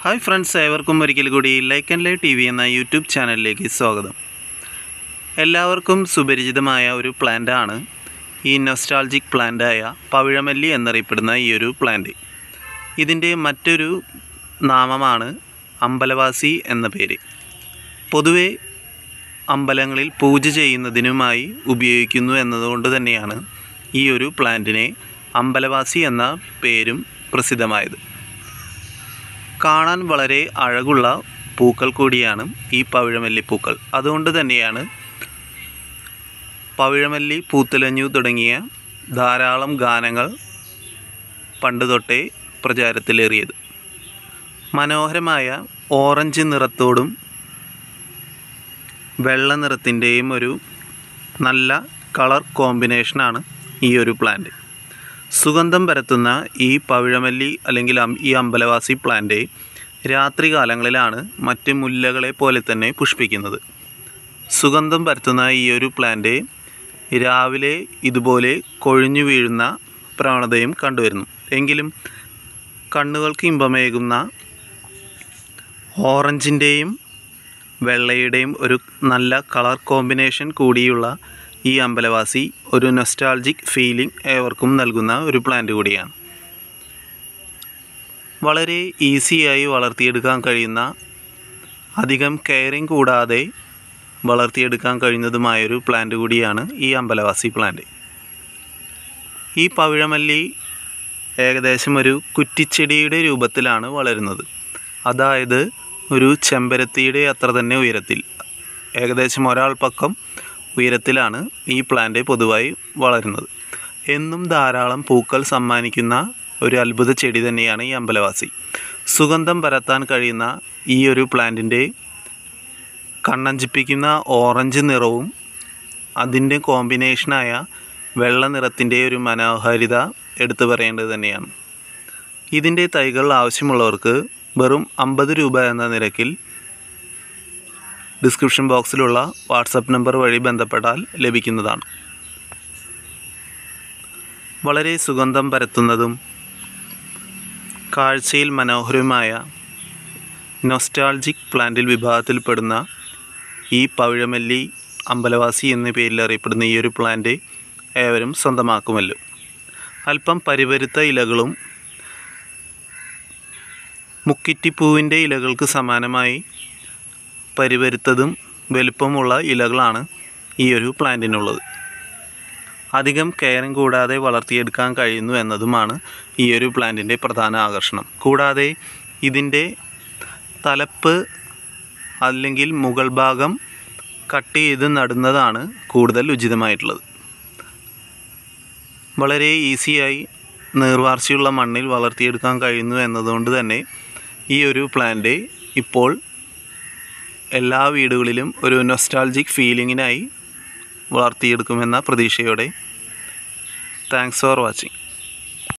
hi friends ഏവർക്കും ഒരിക്കൽ കൂടി like and live T V എന്ന യൂട്യൂബ് ചാനലിലേക്ക് സ്വാഗതം എല്ലാവർക്കും സുപരിചിതമായ ഒരു പ്ലാന്റാണ് ഈ നൊസ്റ്റാൾജിക് പ്ലാന്റായ പവിഴമല്ലി എന്നറിയപ്പെടുന്ന ഈ ഒരു പ്ലാന്റ് ഇതിൻ്റെ മറ്റൊരു നാമമാണ് അമ്പലവാസി എന്ന പേര് പൊതുവെ അമ്പലങ്ങളിൽ പൂജ ചെയ്യുന്നതിനുമായി ഉപയോഗിക്കുന്നു എന്നതുകൊണ്ട് തന്നെയാണ് ഈ ഒരു പ്ലാന്റിനെ അമ്പലവാസി എന്ന പേരും പ്രസിദ്ധമായത് കാണാൻ വളരെ അഴകുള്ള പൂക്കൾ കൂടിയാണ് ഈ പവിഴമല്ലി പൂക്കൾ അതുകൊണ്ട് തന്നെയാണ് പവിഴമല്ലി പൂത്തുലഞ്ഞു തുടങ്ങിയ ധാരാളം ഗാനങ്ങൾ പണ്ട് തൊട്ടേ പ്രചാരത്തിലേറിയത് മനോഹരമായ ഓറഞ്ച് നിറത്തോടും വെള്ള നിറത്തിൻ്റെയും ഒരു നല്ല കളർ കോമ്പിനേഷനാണ് ഈ ഒരു പ്ലാന്റ് സുഗന്ധം പരത്തുന്ന ഈ പവിഴമല്ലി അല്ലെങ്കിൽ അം- ഈ അമ്പലവാസി പ്ലാന്റ് രാത്രി കാലങ്ങളിലാണ് മറ്റ് മുല്ലകളെ പോലെ തന്നെ പുഷ്പിക്കുന്നത് സുഗന്ധം പരത്തുന്ന ഈ ഒരു പ്ലാന്റ് രാവിലെ ഇതുപോലെ കൊഴിഞ്ഞു വീഴുന്ന പ്രവണതയും കണ്ടുവരുന്നു എങ്കിലും കണ്ണുകൾക്ക് ഇമ്പമേകുന്ന ഓറഞ്ചിൻ്റെയും വെള്ളയുടെയും ഒരു നല്ല കളർ കോമ്പിനേഷൻ കൂടിയുള്ള ഈ അമ്പലവാസി ഒരു നൊസ്റ്റാൾജിക് ഫീലിംഗ് ഏവർക്കും നൽകുന്ന ഒരു പ്ലാന്റ് കൂടിയാണ് വളരെ ഈസിയായി വളർത്തിയെടുക്കാൻ കഴിയുന്ന അധികം കെയറിങ് കൂടാതെ വളർത്തിയെടുക്കാൻ കഴിയുന്നതുമായൊരു പ്ലാന്റ് കൂടിയാണ് ഈ അമ്പലവാസി പ്ലാന്റ് ഈ പവിഴമല്ലി ഏകദേശം ഒരു കുറ്റിച്ചെടിയുടെ രൂപത്തിലാണ് വളരുന്നത് അതായത് ഒരു ചെമ്പരത്തിയുടെ അത്ര തന്നെ ഉയരത്തിൽ ഏകദേശം ഒരാൾ പക്കം ഉയരത്തിലാണ് ഈ പ്ലാന്റ് പൊതുവായി വളരുന്നത് എന്നും ധാരാളം പൂക്കൾ സമ്മാനിക്കുന്ന ഒരു അത്ഭുത ചെടി തന്നെയാണ് ഈ അമ്പലവാസി സുഗന്ധം പരത്താൻ കഴിയുന്ന ഈ ഒരു പ്ലാന്റിൻ്റെ കണ്ണഞ്ചിപ്പിക്കുന്ന ഓറഞ്ച് നിറവും അതിൻ്റെ കോമ്പിനേഷനായ വെള്ള നിറത്തിൻ്റെ ഒരു മനോഹാരിത എടുത്തു പറയേണ്ടത് തന്നെയാണ് ഇതിൻ്റെ തൈകൾ ആവശ്യമുള്ളവർക്ക് വെറും അമ്പത് രൂപ എന്ന നിരക്കിൽ ഡിസ്ക്രിപ്ഷൻ ബോക്സിലുള്ള വാട്സപ്പ് നമ്പർ വഴി ബന്ധപ്പെട്ടാൽ ലഭിക്കുന്നതാണ് വളരെ സുഗന്ധം പരത്തുന്നതും കാഴ്ചയിൽ മനോഹരവുമായ നൊസ്റ്റാൾജിക് പ്ലാന്റിൽ വിഭാഗത്തിൽപ്പെടുന്ന ഈ പവിഴമല്ലി അമ്പലവാസി എന്ന പേരിൽ അറിയപ്പെടുന്ന ഈ ഒരു പ്ലാന്റ് ഏവരും സ്വന്തമാക്കുമല്ലോ അല്പം പരിപരുത്ത ഇലകളും മുക്കിറ്റിപ്പൂവിൻ്റെ ഇലകൾക്ക് സമാനമായി പരിവരുത്തതും വലുപ്പമുള്ള ഇലകളാണ് ഈ ഒരു പ്ലാന്റിനുള്ളത് അധികം കെയറും കൂടാതെ വളർത്തിയെടുക്കാൻ കഴിയുന്നു എന്നതുമാണ് ഈ ഒരു പ്ലാന്റിൻ്റെ പ്രധാന ആകർഷണം കൂടാതെ ഇതിൻ്റെ തലപ്പ് അല്ലെങ്കിൽ മുകൾ ഭാഗം കട്ട് ചെയ്ത് നടുന്നതാണ് കൂടുതൽ ഉചിതമായിട്ടുള്ളത് വളരെ ഈസിയായി നീർവാർച്ചയുള്ള മണ്ണിൽ വളർത്തിയെടുക്കാൻ കഴിയുന്നു എന്നതുകൊണ്ട് തന്നെ ഈ ഒരു പ്ലാന്റ് ഇപ്പോൾ എല്ലാ വീടുകളിലും ഒരു നൊസ്റ്റാൾജിക് ഫീലിങ്ങിനായി വളർത്തിയെടുക്കുമെന്ന പ്രതീക്ഷയോടെ താങ്ക്സ് ഫോർ വാച്ചിങ്